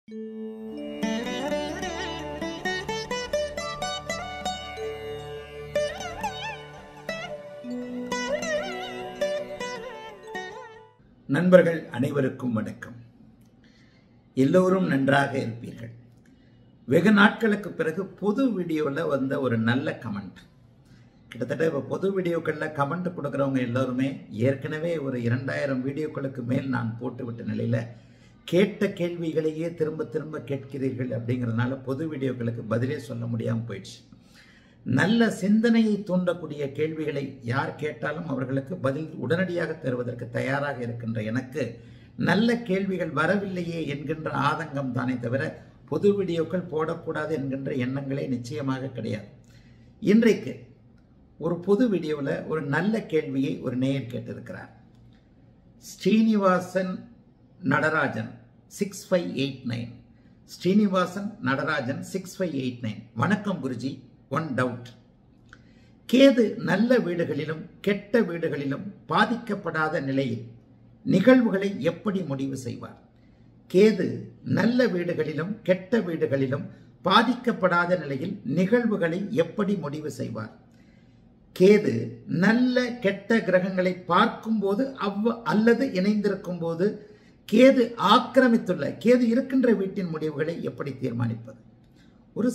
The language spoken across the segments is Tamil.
நண்பர்கள் அனைவருக்கும் வணக்கம் எல்லோரும் நன்றாக இருப்பீர்கள் வெகு நாட்களுக்கு பிறகு பொது வீடியோவில் வந்த ஒரு நல்ல கமெண்ட் கிட்டத்தட்ட இப்போ பொது வீடியோக்களில் கமெண்ட் கொடுக்குறவங்க எல்லோருமே ஏற்கனவே ஒரு இரண்டாயிரம் வீடியோக்களுக்கு மேல் நான் போட்டுவிட்ட நிலையில் கேட்ட கேள்விகளையே திரும்ப திரும்ப கேட்கிறீர்கள் அப்படிங்கிறதுனால பொது வீடியோக்களுக்கு பதிலே சொல்ல முடியாமல் போயிடுச்சு நல்ல சிந்தனையை தூண்டக்கூடிய கேள்விகளை யார் கேட்டாலும் அவர்களுக்கு பதில் உடனடியாக தருவதற்கு தயாராக இருக்கின்ற எனக்கு நல்ல கேள்விகள் வரவில்லையே என்கின்ற ஆதங்கம் தானே தவிர பொது வீடியோக்கள் போடக்கூடாது என்கின்ற எண்ணங்களே நிச்சயமாக கிடையாது இன்றைக்கு ஒரு பொது வீடியோவில் ஒரு நல்ல கேள்வியை ஒரு நேயர் கேட்டிருக்கிறார் Srinivasan Natarajan six five eight nine Srinivasan Natarajan six five eight nine வணக்கம் குருஜி ஒன் டவுட் கேது நல்ல வீடுகளிலும் கெட்ட வீடுகளிலும் பாதிக்கப்படாத நிலையில் நிகழ்வுகளை எப்படி முடிவு செய்வார் கேது நல்ல வீடுகளிலும் கெட்ட வீடுகளிலும் பாதிக்கப்படாத நிலையில் நிகழ்வுகளை எப்படி முடிவு செய்வார் கேது நல்ல கெட்ட கிரகங்களை பார்க்கும்போது அவ் அல்லது இணைந்திருக்கும் போது கேது ஆக்கிரமித்துள்ள கேது இருக்கின்ற வீட்டின் முடிவுகளை எப்படி தீர்மானிப்பது ஒரு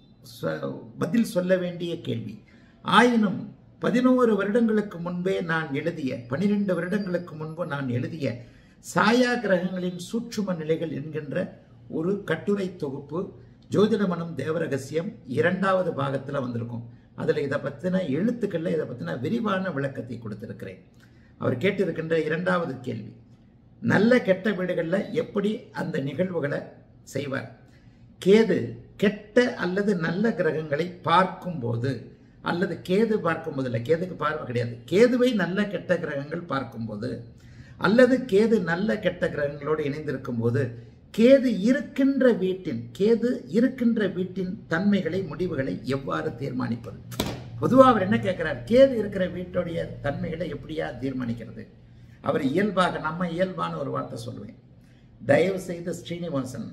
பதில் சொல்ல வேண்டிய கேள்வி ஆயினும் பதினோரு வருடங்களுக்கு முன்பே நான் எழுதிய பனிரெண்டு வருடங்களுக்கு முன்பு நான் எழுதிய சாயா கிரகங்களின் சூட்சும நிலைகள் என்கின்ற ஒரு கட்டுரை தொகுப்பு ஜோதிடமனம் தேவரகசியம் இரண்டாவது பாகத்தில் வந்திருக்கும் அதில் இதை பற்றின எழுத்துக்களில் இதை பற்றின விரிவான விளக்கத்தை கொடுத்திருக்கிறேன் அவர் கேட்டிருக்கின்ற இரண்டாவது கேள்வி நல்ல கெட்ட வீடுகளில் எப்படி அந்த நிகழ்வுகளை செய்வார் கேது கெட்ட அல்லது நல்ல கிரகங்களை பார்க்கும்போது அல்லது கேது பார்க்கும்போது இல்லை கேதுக்கு பார்வை கிடையாது கேதுவை நல்ல கெட்ட கிரகங்கள் பார்க்கும்போது அல்லது கேது நல்ல கெட்ட கிரகங்களோடு இணைந்திருக்கும் போது கேது இருக்கின்ற வீட்டின் கேது இருக்கின்ற வீட்டின் தன்மைகளை முடிவுகளை எவ்வாறு தீர்மானிப்பது பொதுவாக அவர் என்ன கேட்கிறார் கேது இருக்கிற வீட்டுடைய தன்மைகளை எப்படியா தீர்மானிக்கிறது அவர் இயல்பாக நம்ம இயல்பான ஒரு வார்த்தை சொல்லுவேன் தயவு செய்து ஸ்ரீனிவாசன்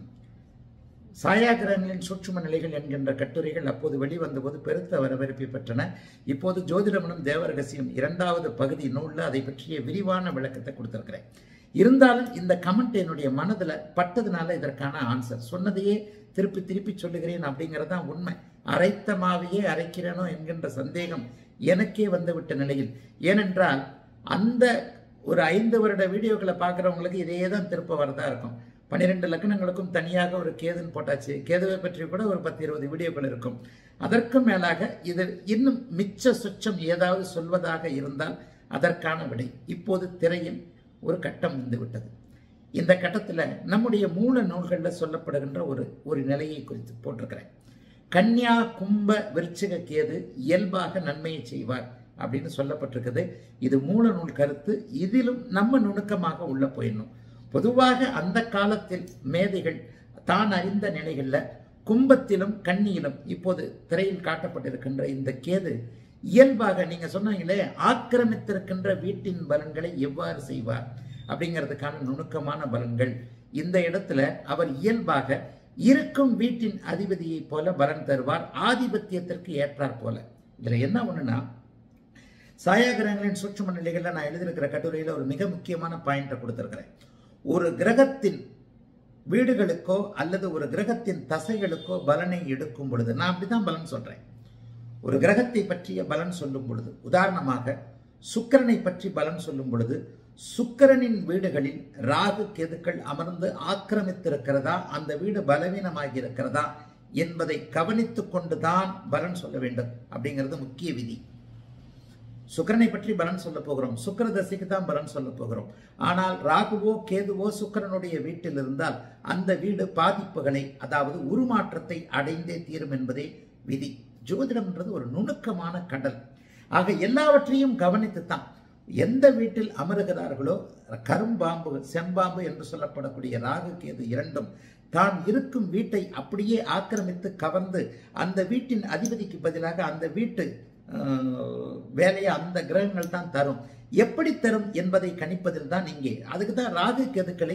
சாயாகிரகங்களின் சூட்சும நிலைகள் என்கின்ற கட்டுரைகள் அப்போது வெளிவந்தபோது பெருத்த வரவேற்பை பெற்றன இப்போது ஜோதிடமனும் தேவரகசியம் இரண்டாவது பகுதி நூலில் அதை பற்றிய விரிவான விளக்கத்தை கொடுத்திருக்கிறேன் இருந்தாலும் இந்த கமெண்ட் என்னுடைய மனதில் பட்டதுனால இதற்கான ஆன்சர் சொன்னதையே திருப்பி திருப்பி சொல்லுகிறேன் அப்படிங்கிறது தான் உண்மை அரைத்தமாவையே அரைக்கிறேனோ என்கின்ற சந்தேகம் எனக்கே வந்துவிட்ட நிலையில் ஏனென்றால் அந்த ஒரு ஐந்து வருட வீடியோக்களை பார்க்குறவங்களுக்கு இதே தான் திருப்ப வரதா இருக்கும் பன்னிரெண்டு லக்கணங்களுக்கும் தனியாக ஒரு கேதுன்னு போட்டாச்சு கேதுவை பற்றி கூட ஒரு பத்து இருபது வீடியோக்கள் இருக்கும் அதற்கும் மேலாக இது இன்னும் மிச்ச சுச்சம் ஏதாவது சொல்வதாக இருந்தால் அதற்கான விடை இப்போது திரையில் ஒரு கட்டம் வந்து விட்டது இந்த கட்டத்தில் நம்முடைய மூல நூல்களில் சொல்லப்படுகின்ற ஒரு ஒரு நிலையை குறித்து போட்டிருக்கிறேன் கன்னியா கும்ப விருச்சிக கேது இயல்பாக நன்மையை செய்வார் அப்படின்னு சொல்லப்பட்டிருக்குது இது மூல நூல் கருத்து இதிலும் நம்ம நுணுக்கமாக உள்ள போயிடணும் பொதுவாக அந்த காலத்தில் மேதைகள் தான் அறிந்த நிலைகளில் கும்பத்திலும் கன்னியிலும் இப்போது திரையில் காட்டப்பட்டிருக்கின்ற இந்த கேது இயல்பாக நீங்க சொன்னீங்களே ஆக்கிரமித்திருக்கின்ற வீட்டின் பலன்களை எவ்வாறு செய்வார் அப்படிங்கிறதுக்கான நுணுக்கமான பலன்கள் இந்த இடத்துல அவர் இயல்பாக இருக்கும் வீட்டின் அதிபதியை போல பலன் தருவார் ஆதிபத்தியத்திற்கு ஏற்றார் போல இதுல என்ன ஒண்ணுன்னா சாயாகிரகங்களின் சூட்சும நிலைகளில் நான் எழுதியிருக்கிற கட்டுரையில் ஒரு மிக முக்கியமான பாயிண்டை கொடுத்துருக்கிறேன் ஒரு கிரகத்தின் வீடுகளுக்கோ அல்லது ஒரு கிரகத்தின் தசைகளுக்கோ பலனை எடுக்கும் பொழுது நான் அப்படிதான் பலன் சொல்றேன் ஒரு கிரகத்தை பற்றிய பலன் சொல்லும் பொழுது உதாரணமாக சுக்கரனை பற்றி பலன் சொல்லும் பொழுது சுக்கரனின் வீடுகளில் ராகு கேதுக்கள் அமர்ந்து ஆக்கிரமித்திருக்கிறதா அந்த வீடு பலவீனமாகி இருக்கிறதா என்பதை கவனித்துக் கொண்டுதான் பலன் சொல்ல வேண்டும் அப்படிங்கிறது முக்கிய விதி சுக்கரனை பற்றி பலன் சொல்ல போகிறோம் சுக்கர தசைக்கு தான் பலன் சொல்ல போகிறோம் ஆனால் ராகுவோ கேதுவோ சுக்கரனுடைய வீட்டில் இருந்தால் அந்த வீடு பாதிப்புகளை அதாவது உருமாற்றத்தை அடைந்தே தீரும் என்பதே விதி ஜோதிடம்ன்றது ஒரு நுணுக்கமான கடல் ஆக எல்லாவற்றையும் கவனித்துத்தான் எந்த வீட்டில் அமருகிறார்களோ கரும்பாம்பு செம்பாம்பு என்று சொல்லப்படக்கூடிய ராகு கேது இரண்டும் தான் இருக்கும் வீட்டை அப்படியே ஆக்கிரமித்து கவர்ந்து அந்த வீட்டின் அதிபதிக்கு பதிலாக அந்த வீட்டு அஹ், வேலையை அந்த கிரகங்கள் தான் தரும் எப்படி தரும் என்பதை கணிப்பதில் தான் இங்கே அதுக்கு தான் ராகு கேதுக்களை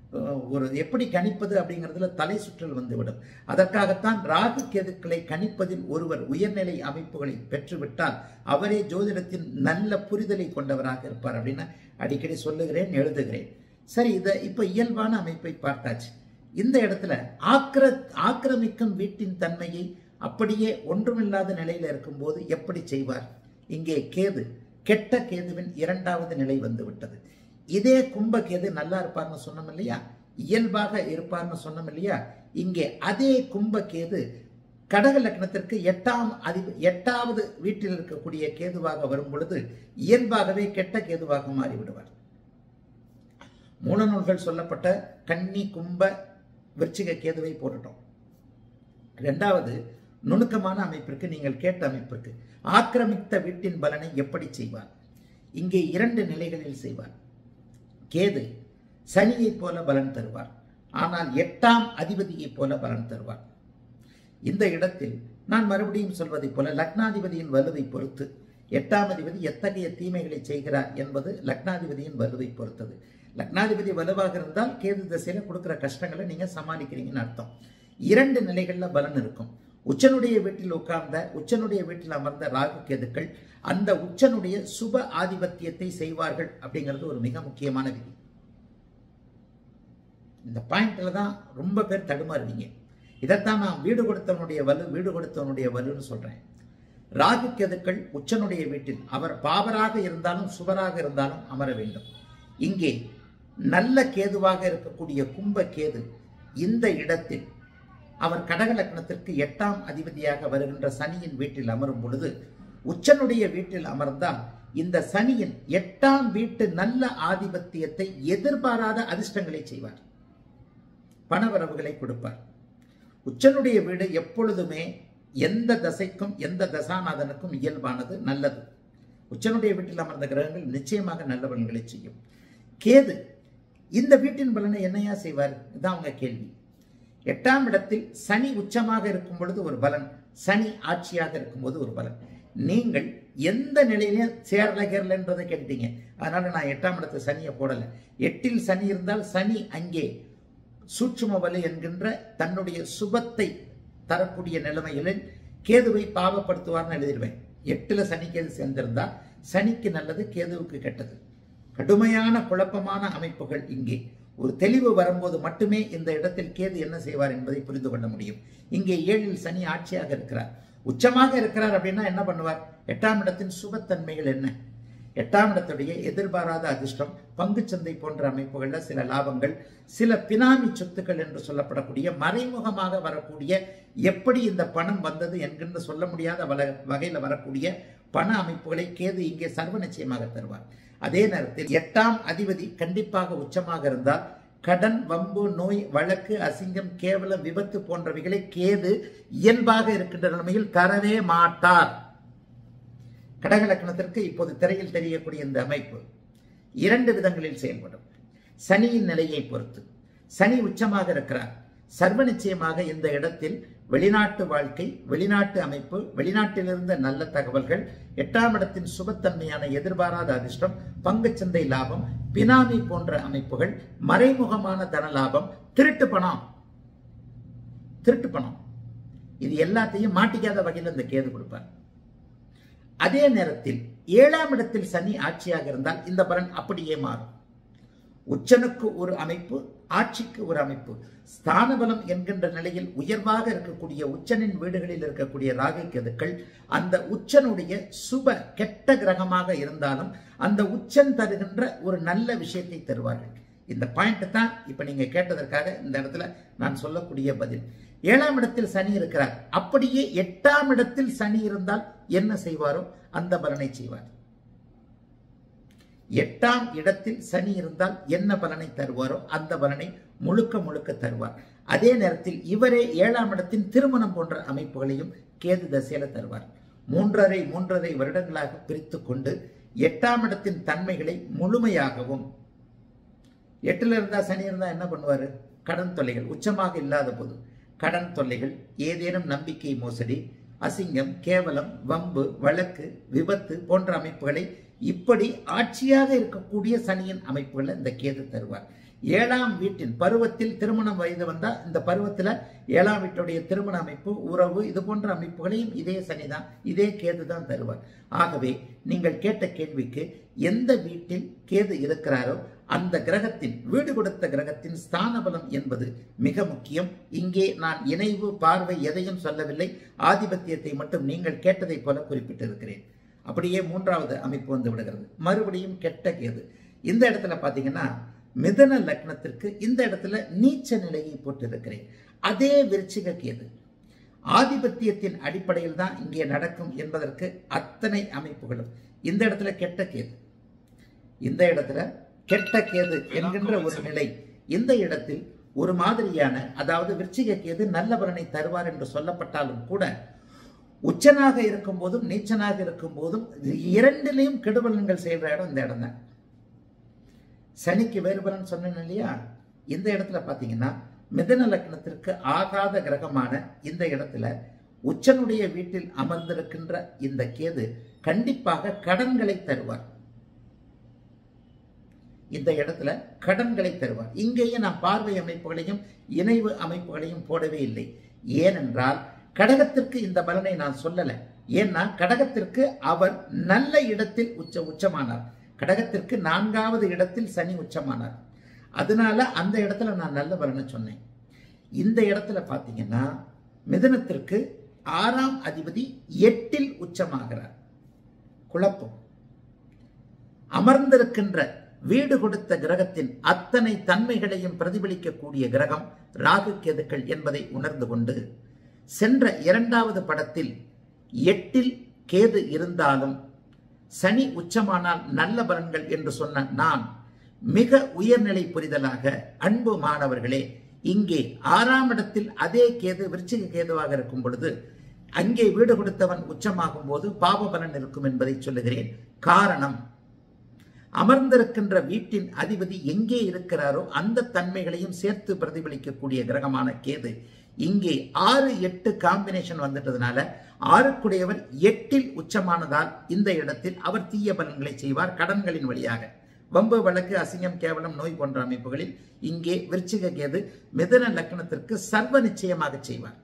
அஹ், ஒரு எப்படி கணிப்பது அப்படிங்கிறதுல தலை சுற்றல் வந்துவிடும் அதற்காகத்தான் ராகு கேதுக்களை கணிப்பதில் ஒருவர் உயர்நிலை அமைப்புகளை பெற்றுவிட்டால் அவரே ஜோதிடத்தின் நல்ல புரிதலை கொண்டவராக இருப்பார் அப்படின்னு அடிக்கடி சொல்லுகிறேன் எழுதுகிறேன் சரி இதை இப்போ இயல்பான அமைப்பை பார்த்தாச்சு இந்த இடத்துல ஆக்கிர ஆக்கிரமிக்கும் வீட்டின் தன்மையை அப்படியே ஒன்றுமில்லாத நிலையில் இருக்கும்போது எப்படி செய்வார் இங்கே கேது கெட்ட கேதுவின் இரண்டாவது நிலை வந்து விட்டது இதே கும்ப கேது நல்லா இருப்பார்னு சொன்னோம் இல்லையா இயல்பாக இருப்பார்னு சொன்னோம் இல்லையா இங்கே அதே கும்ப கேது கடக லக்னத்திற்கு எட்டாம் அதி எட்டாவது வீட்டில் இருக்கக்கூடிய கேதுவாக வரும் பொழுது இயல்பாகவே கெட்ட கேதுவாக மாறிவிடுவார் மூல நூல்கள் சொல்லப்பட்ட கன்னி கும்ப விருச்சிக கேதுவை போட்டுட்டோம் இரண்டாவது நுணுக்கமான அமைப்பிற்கு நீங்கள் கேட்ட அமைப்பிற்கு ஆக்கிரமித்த வீட்டின் பலனை எப்படி செய்வார் இங்கே இரண்டு நிலைகளில் செய்வார் கேது சனியைப் போல பலன் தருவார் ஆனால் எட்டாம் அதிபதியைப் போல பலன் தருவார் இந்த இடத்தில் நான் மறுபடியும் சொல்வதைப் போல லக்னாதிபதியின் வலுவை பொறுத்து எட்டாம் அதிபதி எத்தகைய தீமைகளை செய்கிறார் என்பது லக்னாதிபதியின் வலுவை பொறுத்தது லக்னாதிபதி வலுவாக இருந்தால் கேது திசையில கொடுக்கிற கஷ்டங்களை நீங்க சமாளிக்கிறீங்கன்னு அர்த்தம் இரண்டு நிலைகள்ல பலன் இருக்கும் உச்சனுடைய வீட்டில் உட்கார்ந்த உச்சனுடைய வீட்டில் அமர்ந்த ராகு கேதுக்கள் அந்த உச்சனுடைய சுப ஆதிபத்தியத்தை செய்வார்கள் அப்படிங்கிறது ஒரு மிக முக்கியமான விதி இந்த பாயிண்ட்ல தான் ரொம்ப பேர் தடுமாறுவீங்க இதைத்தான் நான் வீடு கொடுத்தவனுடைய வலு வீடு கொடுத்தவனுடைய வலுன்னு சொல்றேன் ராகு கேதுக்கள் உச்சனுடைய வீட்டில் அவர் பாவராக இருந்தாலும் சுவராக இருந்தாலும் அமர வேண்டும் இங்கே நல்ல கேதுவாக இருக்கக்கூடிய கும்ப கேது இந்த இடத்தில் அவர் கடக லக்னத்திற்கு எட்டாம் அதிபதியாக வருகின்ற சனியின் வீட்டில் அமரும் பொழுது உச்சனுடைய வீட்டில் அமர்ந்தால் இந்த சனியின் எட்டாம் வீட்டு நல்ல ஆதிபத்தியத்தை எதிர்பாராத அதிர்ஷ்டங்களை செய்வார் பணவரவுகளை கொடுப்பார் உச்சனுடைய வீடு எப்பொழுதுமே எந்த தசைக்கும் எந்த தசாநாதனுக்கும் இயல்பானது நல்லது உச்சனுடைய வீட்டில் அமர்ந்த கிரகங்கள் நிச்சயமாக நல்ல பலன்களை செய்யும் கேது இந்த வீட்டின் பலனை என்னையா செய்வார் இதுதான் அவங்க கேள்வி எட்டாம் இடத்தில் சனி உச்சமாக இருக்கும் பொழுது ஒரு பலன் சனி ஆட்சியாக இருக்கும்போது ஒரு பலன் நீங்கள் எந்த நிலையிலையும் சேரல கேரளன்றதை கேட்டீங்க அதனால நான் எட்டாம் இடத்து சனியை போடல எட்டில் சனி இருந்தால் சனி அங்கே சூட்சும வலு என்கின்ற தன்னுடைய சுபத்தை தரக்கூடிய நிலைமைகளில் கேதுவை பாவப்படுத்துவார்னு எழுதிடுவேன் எட்டுல சனி கேது சேர்ந்திருந்தா சனிக்கு நல்லது கேதுவுக்கு கெட்டது கடுமையான குழப்பமான அமைப்புகள் இங்கே ஒரு தெளிவு வரும்போது மட்டுமே இந்த இடத்தில் கேது என்ன செய்வார் என்பதை புரிந்து கொள்ள முடியும் இங்கே ஏழில் சனி ஆட்சியாக இருக்கிறார் உச்சமாக இருக்கிறார் அப்படின்னா என்ன பண்ணுவார் எட்டாம் இடத்தின் சுபத்தன்மைகள் என்ன எட்டாம் இடத்துடைய எதிர்பாராத அதிர்ஷ்டம் பங்குச்சந்தை போன்ற அமைப்புகளில் சில லாபங்கள் சில பினாமி சொத்துக்கள் என்று சொல்லப்படக்கூடிய மறைமுகமாக வரக்கூடிய எப்படி இந்த பணம் வந்தது என்கின்ற சொல்ல முடியாத வல வகையில் வரக்கூடிய பண அமைப்புகளை கேது இங்கே சர்வ நிச்சயமாக தருவார் அதே நேரத்தில் எட்டாம் அதிபதி கண்டிப்பாக உச்சமாக இருந்தால் கடன் வம்பு நோய் வழக்கு அசிங்கம் கேவலம் விபத்து போன்றவைகளை கேது இயல்பாக இருக்கின்ற நிலைமையில் தரவே மாட்டார் கடக லக்னத்திற்கு இப்போது திரையில் தெரியக்கூடிய இந்த அமைப்பு இரண்டு விதங்களில் செயல்படும் சனியின் நிலையை பொறுத்து சனி உச்சமாக இருக்கிறார் சர்வ நிச்சயமாக இந்த இடத்தில் வெளிநாட்டு வாழ்க்கை வெளிநாட்டு அமைப்பு வெளிநாட்டிலிருந்த நல்ல தகவல்கள் எட்டாம் இடத்தின் சுபத்தன்மையான எதிர்பாராத அதிர்ஷ்டம் பங்குச்சந்தை லாபம் பினாமி போன்ற அமைப்புகள் மறைமுகமான தன லாபம் திருட்டு பணம் திருட்டு பணம் இது எல்லாத்தையும் மாட்டிக்காத வகையில் இந்த கேது கொடுப்பார் அதே நேரத்தில் ஏழாம் இடத்தில் சனி ஆட்சியாக இருந்தால் இந்த பலன் அப்படியே மாறும் உச்சனுக்கு ஒரு அமைப்பு ஆட்சிக்கு ஒரு அமைப்பு ஸ்தான பலம் என்கின்ற நிலையில் உயர்வாக இருக்கக்கூடிய உச்சனின் வீடுகளில் இருக்கக்கூடிய ராகை கேதுக்கள் அந்த உச்சனுடைய சுப கெட்ட கிரகமாக இருந்தாலும் அந்த உச்சன் தருகின்ற ஒரு நல்ல விஷயத்தை தருவார்கள் இந்த பாயிண்ட் தான் இப்ப நீங்க கேட்டதற்காக இந்த இடத்துல நான் சொல்லக்கூடிய பதில் ஏழாம் இடத்தில் சனி இருக்கிறார் அப்படியே எட்டாம் இடத்தில் சனி இருந்தால் என்ன செய்வாரோ அந்த பலனை செய்வார் எட்டாம் இடத்தில் சனி இருந்தால் என்ன பலனை தருவாரோ அந்த பலனை முழுக்க முழுக்க தருவார் அதே நேரத்தில் இவரே ஏழாம் இடத்தின் திருமணம் போன்ற அமைப்புகளையும் கேது தசையில தருவார் மூன்றரை மூன்றரை வருடங்களாக பிரித்து கொண்டு எட்டாம் இடத்தின் தன்மைகளை முழுமையாகவும் எட்டுல இருந்தா சனி இருந்தா என்ன பண்ணுவாரு கடன் தொல்லைகள் உச்சமாக இல்லாத போது கடன் தொல்லைகள் ஏதேனும் நம்பிக்கை மோசடி அசிங்கம் கேவலம் வம்பு வழக்கு விபத்து போன்ற அமைப்புகளை இப்படி ஆட்சியாக இருக்கக்கூடிய சனியின் அமைப்புகளை இந்த கேது தருவார் ஏழாம் வீட்டின் பருவத்தில் திருமணம் வயது வந்தா இந்த பருவத்தில் ஏழாம் வீட்டுடைய திருமண அமைப்பு உறவு இது போன்ற அமைப்புகளையும் இதே சனிதான் இதே கேது தான் தருவார் ஆகவே நீங்கள் கேட்ட கேள்விக்கு எந்த வீட்டில் கேது இருக்கிறாரோ அந்த கிரகத்தின் வீடு கொடுத்த கிரகத்தின் ஸ்தான பலம் என்பது மிக முக்கியம் இங்கே நான் இணைவு பார்வை எதையும் சொல்லவில்லை ஆதிபத்தியத்தை மட்டும் நீங்கள் கேட்டதைப் போல குறிப்பிட்டிருக்கிறேன் அப்படியே மூன்றாவது அமைப்பு வந்து விடுகிறது மறுபடியும் கெட்ட கேது இந்த இடத்துல பார்த்தீங்கன்னா மிதன லக்னத்திற்கு இந்த இடத்துல நீச்ச நிலையை போட்டிருக்கிறேன் அதே விருச்சிக கேது ஆதிபத்தியத்தின் அடிப்படையில் தான் இங்கே நடக்கும் என்பதற்கு அத்தனை அமைப்புகளும் இந்த இடத்துல கெட்ட கேது இந்த இடத்துல கெட்ட கேது என்கின்ற ஒரு நிலை இந்த இடத்தில் ஒரு மாதிரியான அதாவது விருச்சிக கேது நல்ல பலனை தருவார் என்று சொல்லப்பட்டாலும் கூட உச்சனாக இருக்கும் போதும் நீச்சனாக இருக்கும் போதும் இரண்டிலையும் கெடுபலன்கள் செய்கிற இடம் இந்த இடம் தான் சனிக்கு வேறு பலன் சொன்னேன் இல்லையா இந்த இடத்துல பார்த்தீங்கன்னா மிதன லக்னத்திற்கு ஆகாத கிரகமான இந்த இடத்துல உச்சனுடைய வீட்டில் அமர்ந்திருக்கின்ற இந்த கேது கண்டிப்பாக கடன்களை தருவார் இந்த இடத்துல கடன்களை தருவார் இங்கேயும் நான் பார்வை அமைப்புகளையும் இணைவு அமைப்புகளையும் போடவே இல்லை ஏனென்றால் கடகத்திற்கு இந்த பலனை நான் சொல்லல ஏன்னா கடகத்திற்கு அவர் நல்ல இடத்தில் உச்ச உச்சமானார் கடகத்திற்கு நான்காவது இடத்தில் சனி உச்சமானார் அதனால அந்த இடத்துல நான் நல்ல பலனை சொன்னேன் இந்த இடத்துல பார்த்தீங்கன்னா மிதனத்திற்கு ஆறாம் அதிபதி எட்டில் உச்சமாகிறார் குழப்பம் அமர்ந்திருக்கின்ற வீடு கொடுத்த கிரகத்தின் அத்தனை தன்மைகளையும் பிரதிபலிக்கக்கூடிய கிரகம் ராகு கேதுக்கள் என்பதை உணர்ந்து கொண்டு சென்ற இரண்டாவது படத்தில் எட்டில் கேது இருந்தாலும் சனி உச்சமானால் நல்ல பலன்கள் என்று சொன்ன நான் மிக உயர்நிலை புரிதலாக அன்பு மாணவர்களே இங்கே ஆறாம் இடத்தில் அதே கேது விருச்சிக கேதுவாக இருக்கும் பொழுது அங்கே வீடு கொடுத்தவன் உச்சமாகும் போது பாப பலன் இருக்கும் என்பதை சொல்லுகிறேன் காரணம் அமர்ந்திருக்கின்ற வீட்டின் அதிபதி எங்கே இருக்கிறாரோ அந்த தன்மைகளையும் சேர்த்து பிரதிபலிக்கக்கூடிய கிரகமான கேது இங்கே ஆறு எட்டு காம்பினேஷன் வந்துட்டதுனால ஆறுக்குடையவர் எட்டில் உச்சமானதால் இந்த இடத்தில் அவர் தீய பலன்களை செய்வார் கடன்களின் வழியாக வம்பு வழக்கு அசிங்கம் கேவலம் நோய் போன்ற அமைப்புகளில் இங்கே விருச்சிக கேது மிதன லக்னத்திற்கு சர்வ நிச்சயமாக செய்வார்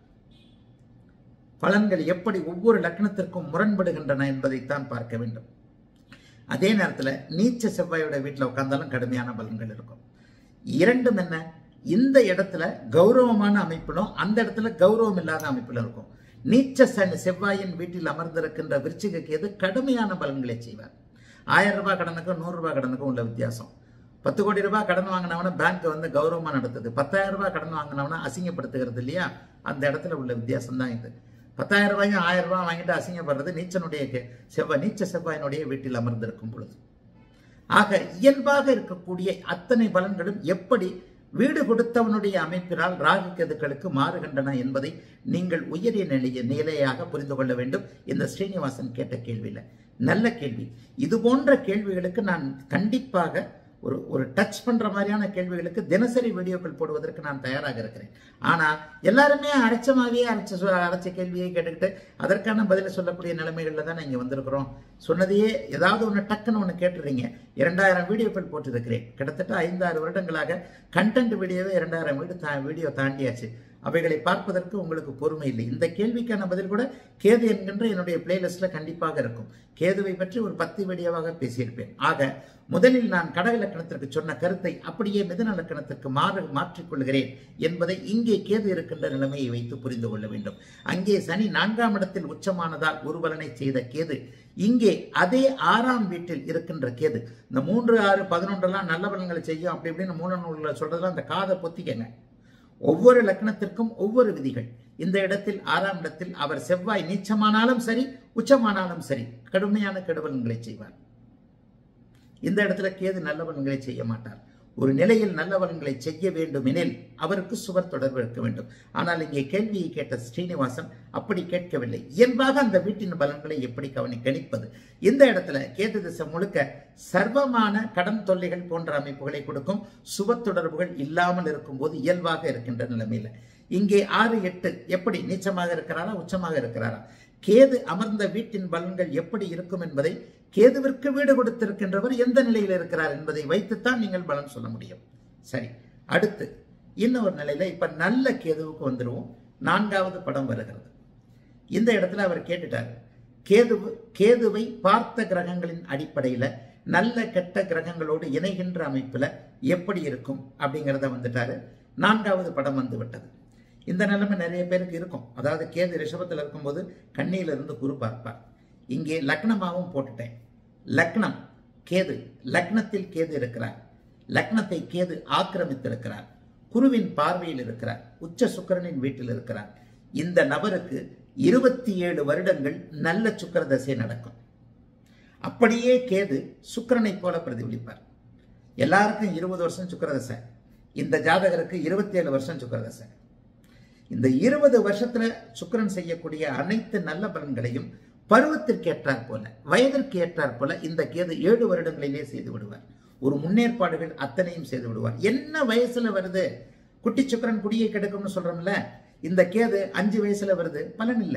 பலன்கள் எப்படி ஒவ்வொரு லக்னத்திற்கும் முரண்படுகின்றன என்பதைத்தான் பார்க்க வேண்டும் அதே நேரத்தில் நீச்ச செவ்வாயோட வீட்டில் உட்கார்ந்தாலும் கடுமையான பலன்கள் இருக்கும் இரண்டும் என்ன இந்த இடத்துல கௌரவமான அமைப்பிலும் அந்த இடத்துல கௌரவம் இல்லாத அமைப்பில் இருக்கும் நீச்ச சனி செவ்வாயின் வீட்டில் அமர்ந்திருக்கின்ற விருச்சிக கேது கடுமையான பலன்களை செய்வார் ஆயிரம் ரூபாய் கடனுக்கும் நூறு ரூபாய் கடனுக்கும் உள்ள வித்தியாசம் பத்து கோடி ரூபாய் கடன் வாங்கினவன பேங்க் வந்து கௌரவமா நடத்துது பத்தாயிரம் ரூபாய் கடன் வாங்கினவன அசிங்கப்படுத்துகிறது இல்லையா அந்த இடத்துல உள்ள வித்தியாசம் தான் இது பத்தாயிரம் ரூபாயும் ஆயிரம் ரூபாய் வாங்கிட்டு அசிங்கப்படுறது நீச்சனுடைய கே- செவ்வாய் நீச்ச செவ்வாயினுடைய வீட்டில் அமர்ந்திருக்கும் பொழுது ஆக இயல்பாக இருக்கக்கூடிய அத்தனை பலன்களும் எப்படி வீடு கொடுத்தவனுடைய அமைப்பினால் ராகு கேதுக்களுக்கு மாறுகின்றன என்பதை நீங்கள் உயரிய நிலைய நிலையாக புரிந்து கொள்ள வேண்டும் இந்த ஸ்ரீனிவாசன் கேட்ட கேள்வியில நல்ல கேள்வி இது போன்ற கேள்விகளுக்கு நான் கண்டிப்பாக ஒரு ஒரு டச் பண்ற மாதிரியான கேள்விகளுக்கு தினசரி வீடியோக்கள் போடுவதற்கு நான் தயாராக இருக்கிறேன் ஆனா எல்லாருமே அரைச்சமாவே அரைச்ச சொ- அரைச்ச கேள்வியை கேட்டுக்கிட்டு அதற்கான பதிலை சொல்லக்கூடிய நிலைமைகள்ல தான் இங்க வந்திருக்கிறோம் சொன்னதையே ஏதாவது ஒன்று டக்குன்னு ஒன்று கேட்டுறீங்க இரண்டாயிரம் வீடியோக்கள் போட்டிருக்கிறேன் கிட்டத்தட்ட ஐந்தாறு வருடங்களாக கண்டென்ட் வீடியோவே இரண்டாயிரம் வீடு தா வீடியோ தாண்டியாச்சு அவைகளை பார்ப்பதற்கு உங்களுக்கு பொறுமை இல்லை இந்த கேள்விக்கான பதில் கூட கேது என்கின்ற என்னுடைய பிளேலிஸ்ட்ல கண்டிப்பாக இருக்கும் கேதுவை பற்றி ஒரு பத்து வீடியோவாக பேசியிருப்பேன் ஆக முதலில் நான் கடக லக்கணத்திற்கு சொன்ன கருத்தை அப்படியே மிதுன லக்கணத்திற்கு மாறு மாற்றிக்கொள்கிறேன் என்பதை இங்கே கேது இருக்கின்ற நிலைமையை வைத்து புரிந்து கொள்ள வேண்டும் அங்கே சனி நான்காம் இடத்தில் உச்சமானதால் ஒரு பலனை செய்த கேது இங்கே அதே ஆறாம் வீட்டில் இருக்கின்ற கேது இந்த மூன்று ஆறு பதினொன்றெல்லாம் நல்ல பலன்களை செய்யும் அப்படி இப்படின்னு மூல நூல்களை சொல்றதெல்லாம் அந்த காதை பொத்திக்கங்க ஒவ்வொரு லக்னத்திற்கும் ஒவ்வொரு விதிகள் இந்த இடத்தில் ஆறாம் இடத்தில் அவர் செவ்வாய் நீச்சமானாலும் சரி உச்சமானாலும் சரி கடுமையான கெடுபலன்களை செய்வார் இந்த இடத்துல கேது நல்ல பலன்களை செய்ய மாட்டார் ஒரு நிலையில் நல்ல பலன்களை செய்ய வேண்டும் எனில் அவருக்கு சுவர் தொடர்பு இருக்க வேண்டும் ஆனால் இங்கே கேள்வியை கேட்ட ஸ்ரீனிவாசன் அப்படி கேட்கவில்லை இயல்பாக அந்த வீட்டின் பலன்களை எப்படி கவனி கணிப்பது இந்த இடத்துல கேது திசை முழுக்க சர்வமான கடன் தொல்லைகள் போன்ற அமைப்புகளை கொடுக்கும் சுப தொடர்புகள் இல்லாமல் இருக்கும்போது இயல்பாக இருக்கின்ற நிலைமையில இங்கே ஆறு எட்டு எப்படி நீச்சமாக இருக்கிறாரா உச்சமாக இருக்கிறாரா கேது அமர்ந்த வீட்டின் பலன்கள் எப்படி இருக்கும் என்பதை கேதுவிற்கு வீடு கொடுத்திருக்கின்றவர் எந்த நிலையில் இருக்கிறார் என்பதை வைத்துத்தான் நீங்கள் பலன் சொல்ல முடியும் சரி அடுத்து இன்னொரு நிலையில இப்ப நல்ல கேதுவுக்கு வந்துருவோம் நான்காவது படம் வருகிறது இந்த இடத்துல அவர் கேட்டுட்டார் கேது கேதுவை பார்த்த கிரகங்களின் அடிப்படையில் நல்ல கெட்ட கிரகங்களோடு இணைகின்ற அமைப்பில் எப்படி இருக்கும் அப்படிங்கிறத வந்துட்டாரு நான்காவது படம் வந்து விட்டது இந்த நிலைமை நிறைய பேருக்கு இருக்கும் அதாவது கேது ரிஷபத்தில் இருக்கும்போது கண்ணியிலிருந்து குரு பார்ப்பார் இங்கே லக்னமாகவும் போட்டுட்டேன் லக்னம் கேது லக்னத்தில் கேது இருக்கிறார் லக்னத்தை கேது ஆக்கிரமித்திருக்கிறார் குருவின் பார்வையில் இருக்கிறார் உச்ச சுக்கிரனின் வீட்டில் இருக்கிறார் இந்த நபருக்கு இருபத்தி ஏழு வருடங்கள் நல்ல சுக்கிர தசை நடக்கும் அப்படியே கேது சுக்கிரனை போல பிரதிபலிப்பார் எல்லாருக்கும் இருபது வருஷம் சுக்கிரதசை இந்த ஜாதகருக்கு இருபத்தி ஏழு வருஷம் சுக்கிரதசை இந்த இருபது வருஷத்துல சுக்கிரன் செய்யக்கூடிய அனைத்து நல்ல பலன்களையும் பருவத்திற்கு ஏற்றாற் போல வயதிற்கு ஏற்றாற் போல இந்த கேது ஏழு வருடங்களிலே செய்து விடுவார் ஒரு முன்னேற்பாடுகள் அத்தனையும் செய்து விடுவார் என்ன வயசுல வருது குட்டி சுக்கிரன் குடியை கெடுக்கும்னு சொல்றோம்ல இந்த கேது அஞ்சு வயசுல வருது பலன் இல்லை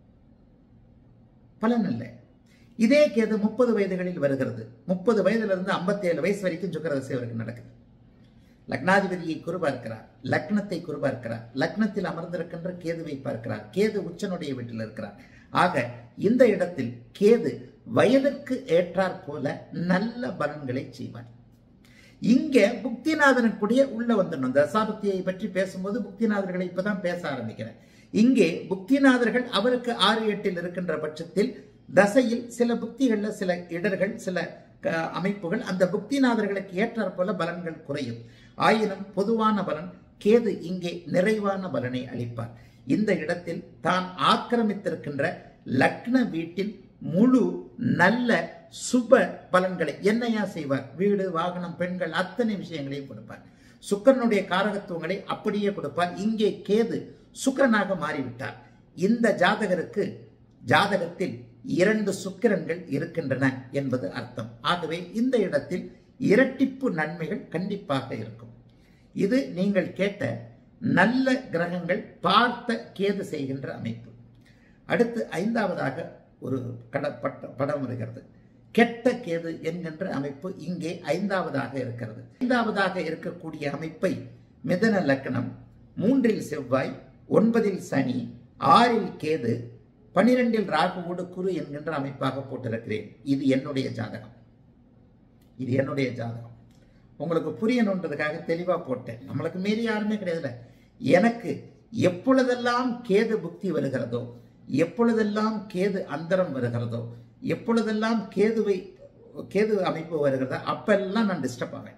பலன் இல்லை இதே கேது முப்பது வயதுகளில் வருகிறது முப்பது வயதுல இருந்து ஐம்பத்தி ஏழு வயசு வரைக்கும் சுக்கரதசை அவருக்கு நடக்குது லக்னாதிபதியை குரு பார்க்கிறார் லக்னத்தை குரு பார்க்கிறார் லக்னத்தில் அமர்ந்திருக்கின்ற கேதுவை பார்க்கிறார் கேது உச்சனுடைய வீட்டில் இருக்கிறார் ஆக இந்த இடத்தில் கேது வயதுக்கு ஏற்றாற் போல நல்ல பலன்களை செய்வார் இங்க புக்திநாதனுக்குடைய உள்ள வந்துடணும் தசாபக்தியை பற்றி பேசும்போது புக்திநாதர்களை இப்பதான் பேச ஆரம்பிக்கிறேன் இங்கே புக்திநாதர்கள் அவருக்கு ஆறு எட்டில் இருக்கின்ற பட்சத்தில் தசையில் சில புக்திகள்ல சில இடர்கள் சில க- அமைப்புகள் அந்த புக்திநாதர்களுக்கு ஏற்றாற் போல பலன்கள் குறையும் ஆயினும் பொதுவான பலன் கேது இங்கே நிறைவான பலனை அளிப்பார் இந்த இடத்தில் தான் ஆக்கிரமித்திருக்கின்ற லக்ன வீட்டில் முழு நல்ல சுப பலன்களை என்னையா செய்வார் வீடு வாகனம் பெண்கள் அத்தனை விஷயங்களையும் கொடுப்பார் சுக்கிரனுடைய காரகத்துவங்களை அப்படியே கொடுப்பார் இங்கே கேது சுக்கிரனாக மாறிவிட்டார் இந்த ஜாதகருக்கு ஜாதகத்தில் இரண்டு சுக்கிரன்கள் இருக்கின்றன என்பது அர்த்தம் ஆகவே இந்த இடத்தில் இரட்டிப்பு நன்மைகள் கண்டிப்பாக இருக்கும் இது நீங்கள் கேட்ட நல்ல கிரகங்கள் பார்த்த கேது செய்கின்ற அமைப்பு அடுத்து ஐந்தாவதாக ஒரு கட பட்ட படம் வருகிறது கெட்ட கேது என்கின்ற அமைப்பு இங்கே ஐந்தாவதாக இருக்கிறது ஐந்தாவதாக இருக்கக்கூடிய அமைப்பை மிதன லக்னம் மூன்றில் செவ்வாய் ஒன்பதில் சனி ஆறில் கேது பனிரெண்டில் ராகுவோடு குரு என்கின்ற அமைப்பாக போட்டிருக்கிறேன் இது என்னுடைய ஜாதகம் இது என்னுடைய ஜாதகம் உங்களுக்கு புரியணுன்றதுக்காக தெளிவா போட்டேன் நம்மளுக்கு மீறி யாருமே கிடையாதுல எனக்கு எப்பொழுதெல்லாம் கேது புக்தி வருகிறதோ எப்பொழுதெல்லாம் கேது அந்தரம் வருகிறதோ எப்பொழுதெல்லாம் கேதுவை கேது அமைப்பு வருகிறதோ அப்பெல்லாம் நான் டிஸ்டர்ப் ஆவேன்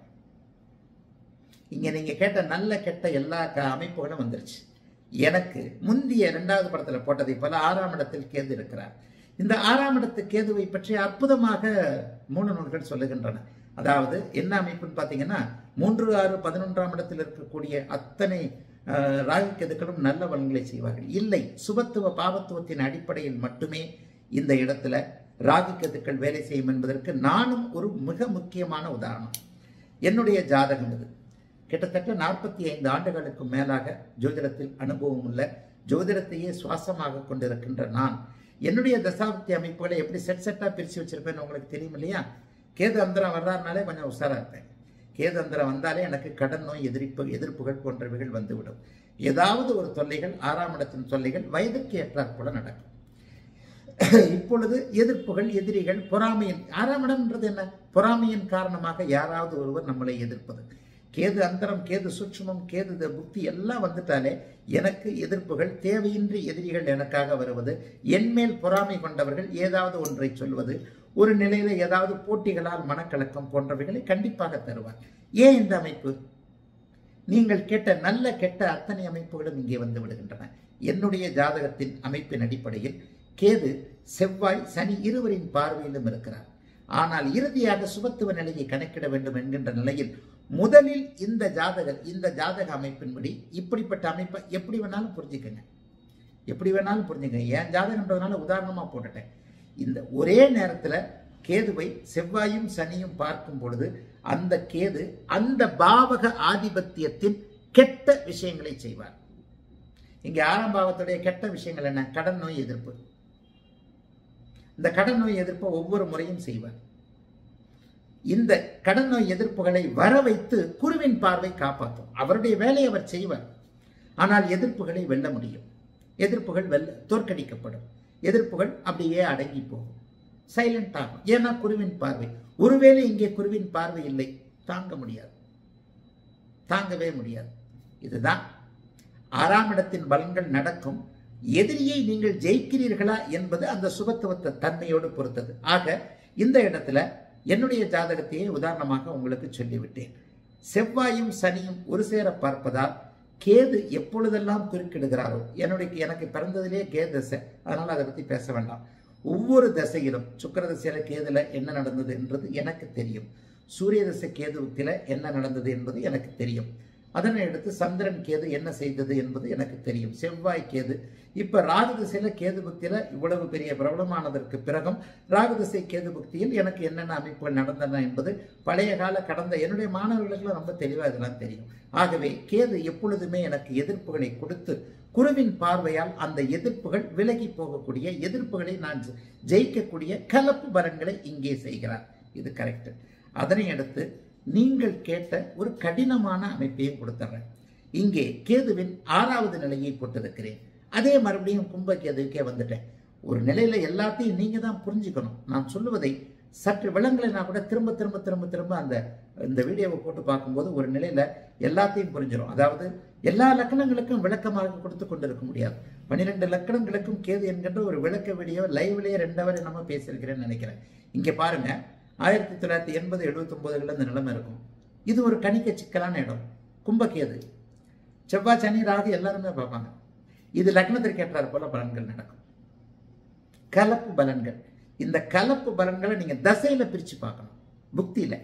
இங்க நீங்க கேட்ட நல்ல கெட்ட எல்லா க- அமைப்புகளும் வந்துருச்சு எனக்கு முந்திய இரண்டாவது படத்துல போட்டதை போல ஆறாம் இடத்தில் கேது இருக்கிறார் இந்த ஆறாம் இடத்து கேதுவை பற்றி அற்புதமாக மூணு நூல்கள் சொல்லுகின்றன அதாவது என்ன அமைப்புன்னு பார்த்தீங்கன்னா மூன்று ஆறு பதினொன்றாம் இடத்தில் இருக்கக்கூடிய அத்தனை அஹ், ராகு கேதுக்களும் நல்ல பலன்களை செய்வார்கள் இல்லை சுபத்துவ பாவத்துவத்தின் அடிப்படையில் மட்டுமே இந்த இடத்துல ராகு கேதுக்கள் வேலை செய்யும் என்பதற்கு நானும் ஒரு மிக முக்கியமான உதாரணம் என்னுடைய ஜாதகம் இது கிட்டத்தட்ட நாற்பத்தி ஐந்து ஆண்டுகளுக்கு மேலாக ஜோதிடத்தில் அனுபவம் உள்ள ஜோதிடத்தையே சுவாசமாக கொண்டிருக்கின்ற நான் என்னுடைய தசாப்தி அமைப்புகளை எப்படி செட் செட்டாக பிரித்து வச்சிருப்பேன்னு உங்களுக்கு தெரியும் இல்லையா கேது அந்தரம் வர்றாருனாலே கொஞ்சம் உஷாரா இருப்பேன் கேது அந்தரம் வந்தாலே எனக்கு கடன் நோய் எதிர்ப்பு எதிர்ப்புகள் போன்றவைகள் வந்துவிடும் ஏதாவது ஒரு தொல்லைகள் ஆறாம் இடத்தின் தொல்லைகள் வயதுக்கு ஏற்றாற் போல நடக்கும் இப்பொழுது எதிர்ப்புகள் எதிரிகள் பொறாமையின் ஆறாம் இடம்ன்றது என்ன பொறாமையின் காரணமாக யாராவது ஒருவர் நம்மளை எதிர்ப்பது கேது அந்தரம் கேது சூட்சுமம் கேது த- புக்தி எல்லாம் வந்துட்டாலே எனக்கு எதிர்ப்புகள் தேவையின்றி எதிரிகள் எனக்காக வருவது என்மேல் பொறாமை கொண்டவர்கள் ஏதாவது ஒன்றை சொல்வது ஒரு நிலையில ஏதாவது போட்டிகளால் மனக்கலக்கம் போன்றவைகளை கண்டிப்பாக தருவார் ஏன் இந்த அமைப்பு நீங்கள் கேட்ட நல்ல கெட்ட அத்தனை அமைப்புகளும் இங்கே வந்து விடுகின்றன என்னுடைய ஜாதகத்தின் அமைப்பின் அடிப்படையில் கேது செவ்வாய் சனி இருவரின் பார்வையிலும் இருக்கிறார் ஆனால் இறுதியாக சுபத்துவ நிலையை கணக்கிட வேண்டும் என்கின்ற நிலையில் முதலில் இந்த ஜாதகர் இந்த ஜாதக அமைப்பின்படி இப்படிப்பட்ட அமைப்பை எப்படி வேணாலும் புரிஞ்சுக்கங்க எப்படி வேணாலும் புரிஞ்சுக்கங்க என் ஜாதகன்றதுனால உதாரணமா போட்டுட்டேன் இந்த ஒரே நேரத்துல கேதுவை செவ்வாயும் சனியும் பார்க்கும் பொழுது அந்த கேது அந்த பாவக ஆதிபத்தியத்தின் கெட்ட விஷயங்களை செய்வார் இங்க ஆறாம் பாவத்துடைய கெட்ட விஷயங்கள் என்ன கடன் நோய் எதிர்ப்பு இந்த கடன் நோய் எதிர்ப்பை ஒவ்வொரு முறையும் செய்வார் இந்த கடன் நோய் எதிர்ப்புகளை வர வைத்து குருவின் பார்வை காப்பாற்றும் அவருடைய வேலையை அவர் செய்வார் ஆனால் எதிர்ப்புகளை வெல்ல முடியும் எதிர்ப்புகள் வெல்ல தோற்கடிக்கப்படும் எதிர்ப்புகள் அப்படியே அடங்கி போகும் சைலண்ட் ஆகும் ஏன்னா குருவின் பார்வை ஒருவேளை இங்கே குருவின் பார்வை இல்லை தாங்க முடியாது தாங்கவே முடியாது இதுதான் ஆறாம் இடத்தின் பலன்கள் நடக்கும் எதிரியை நீங்கள் ஜெயிக்கிறீர்களா என்பது அந்த சுபத்துவத்த தன்மையோடு பொறுத்தது ஆக இந்த இடத்துல என்னுடைய ஜாதகத்தையே உதாரணமாக உங்களுக்கு சொல்லிவிட்டேன் செவ்வாயும் சனியும் ஒரு சேர பார்ப்பதால் கேது எப்பொழுதெல்லாம் குறுக்கிடுகிறாரோ என்னுடைய எனக்கு பிறந்ததிலே கே தசை அதனால் அதை பற்றி பேச வேண்டாம் ஒவ்வொரு தசையிலும் சுக்கர தசையில கேதுல என்ன நடந்தது என்றது எனக்கு தெரியும் சூரிய தசை கேதுவுக்கில என்ன நடந்தது என்பது எனக்கு தெரியும் அதனை அடுத்து சந்திரன் கேது என்ன செய்தது என்பது எனக்கு தெரியும் செவ்வாய் கேது இப்ப ராகு திசையில கேது புக்தியில இவ்வளவு பெரிய பிரபலமானதற்கு பிறகும் ராகு திசை கேது புக்தியில் எனக்கு என்னென்ன அமைப்புகள் நடந்தன என்பது பழைய கால கடந்த என்னுடைய மாணவர்களுக்கு ரொம்ப தெளிவாக இதெல்லாம் தெரியும் ஆகவே கேது எப்பொழுதுமே எனக்கு எதிர்ப்புகளை கொடுத்து குருவின் பார்வையால் அந்த எதிர்ப்புகள் விலகி போகக்கூடிய எதிர்ப்புகளை நான் ஜெ- ஜெயிக்கக்கூடிய கலப்பு பலன்களை இங்கே செய்கிறார் இது கரெக்ட் அதனை அடுத்து நீங்கள் கேட்ட ஒரு கடினமான அமைப்பையும் கொடுத்துறேன் இங்கே கேதுவின் ஆறாவது நிலையை போட்டிருக்கிறேன் அதே மறுபடியும் கும்ப கேதுவுக்கே வந்துட்டேன் ஒரு நிலையில எல்லாத்தையும் நீங்க தான் புரிஞ்சுக்கணும் நான் சொல்லுவதை சற்று விளங்கலைனா கூட திரும்ப திரும்ப திரும்ப திரும்ப அந்த இந்த வீடியோவை போட்டு பார்க்கும்போது ஒரு நிலையில எல்லாத்தையும் புரிஞ்சிடும் அதாவது எல்லா லக்கணங்களுக்கும் விளக்கமாக கொடுத்து கொண்டிருக்க முடியாது பன்னிரெண்டு லக்கணங்களுக்கும் கேது என்கின்ற ஒரு விளக்க வீடியோ லைவ்லயே ரெண்டு ஹவர் நம்ம பேசியிருக்கிறேன்னு நினைக்கிறேன் இங்க பாருங்க ஆயிரத்தி தொள்ளாயிரத்தி எண்பது எழுபத்தொன்பதுல இந்த நிலைமை இருக்கும் இது ஒரு கணிக்க சிக்கலான இடம் கும்பகேது செவ்வாய் சனி ராகு எல்லாருமே பார்ப்பாங்க இது லக்னத்திற்கு ஏற்றார் போல பலன்கள் நடக்கும் கலப்பு பலன்கள் இந்த கலப்பு பலன்களை நீங்க தசையில பிரிச்சு பார்க்கணும் புக்தியில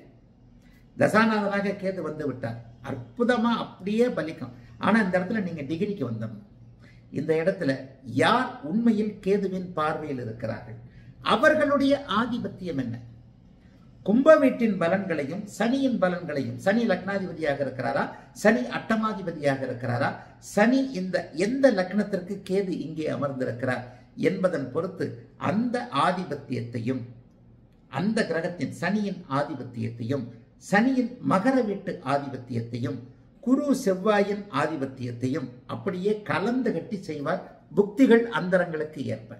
தசாநாதனாக கேது வந்து விட்டார் அற்புதமா அப்படியே பலிக்கும் ஆனா இந்த இடத்துல நீங்க டிகிரிக்கு வந்துடணும் இந்த இடத்துல யார் உண்மையில் கேதுவின் பார்வையில் இருக்கிறார்கள் அவர்களுடைய ஆதிபத்தியம் என்ன கும்ப வீட்டின் பலன்களையும் சனியின் பலன்களையும் சனி லக்னாதிபதியாக இருக்கிறாரா சனி அட்டமாதிபதியாக இருக்கிறாரா சனி இந்த எந்த லக்னத்திற்கு கேது இங்கே அமர்ந்திருக்கிறார் என்பதன் பொறுத்து அந்த ஆதிபத்தியத்தையும் அந்த கிரகத்தின் சனியின் ஆதிபத்தியத்தையும் சனியின் மகர வீட்டு ஆதிபத்தியத்தையும் குரு செவ்வாயின் ஆதிபத்தியத்தையும் அப்படியே கலந்து கட்டி செய்வார் புக்திகள் அந்தரங்களுக்கு ஏற்ப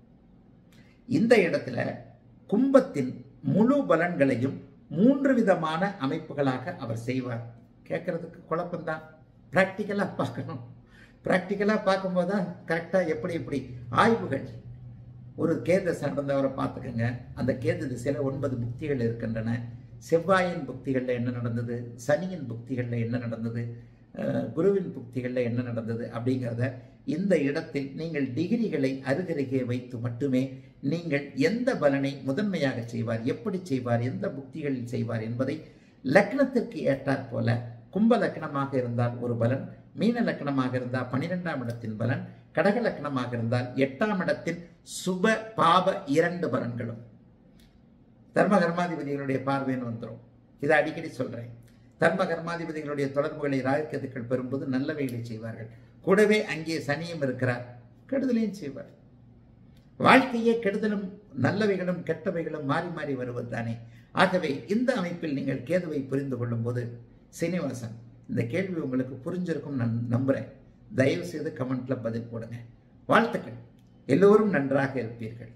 இந்த இடத்துல கும்பத்தின் முழு பலன்களையும் மூன்று விதமான அமைப்புகளாக அவர் செய்வார் கேட்கறதுக்கு குழப்பம்தான் ப்ராக்டிக்கலாக பார்க்கணும் ப்ராக்டிக்கலாக பார்க்கும்போது தான் கரெக்டாக எப்படி எப்படி ஆய்வுகள் ஒரு கேது நடந்தவரை பார்த்துக்கோங்க அந்த கேது திசையில் ஒன்பது புக்திகள் இருக்கின்றன செவ்வாயின் புக்திகளில் என்ன நடந்தது சனியின் புக்திகளில் என்ன நடந்தது அஹ், குருவின் புக்திகளில் என்ன நடந்தது அப்படிங்கிறத இந்த இடத்தில் நீங்கள் டிகிரிகளை அருகருகே வைத்து மட்டுமே நீங்கள் எந்த பலனை முதன்மையாக செய்வார் எப்படி செய்வார் எந்த புக்திகளில் செய்வார் என்பதை லக்னத்திற்கு ஏற்றாற் போல கும்ப லக்னமாக இருந்தால் ஒரு பலன் மீன லக்னமாக இருந்தால் பன்னிரெண்டாம் இடத்தின் பலன் கடக லக்னமாக இருந்தால் எட்டாம் இடத்தின் சுப பாப இரண்டு பலன்களும் தர்ம கர்மாதிபதிகளுடைய பார்வைன்னு வந்துடும் இதை அடிக்கடி சொல்றேன் தர்ம கர்மாதிபதிகளுடைய தொடர்புகளை ராகக்கதுக்கள் பெறும்போது நல்லவைகளை செய்வார்கள் கூடவே அங்கே சனியும் இருக்கிறார் கெடுதலையும் செய்வார் வாழ்க்கையே கெடுதலும் நல்லவைகளும் கெட்டவைகளும் மாறி மாறி வருவது தானே ஆகவே இந்த அமைப்பில் நீங்கள் கேதுவை புரிந்து கொள்ளும் போது சீனிவாசன் இந்த கேள்வி உங்களுக்கு புரிஞ்சிருக்கும் நான் நம்புறேன் தயவு செய்து கமெண்ட்ல பதில் போடுங்க வாழ்த்துக்கள் எல்லோரும் நன்றாக இருப்பீர்கள்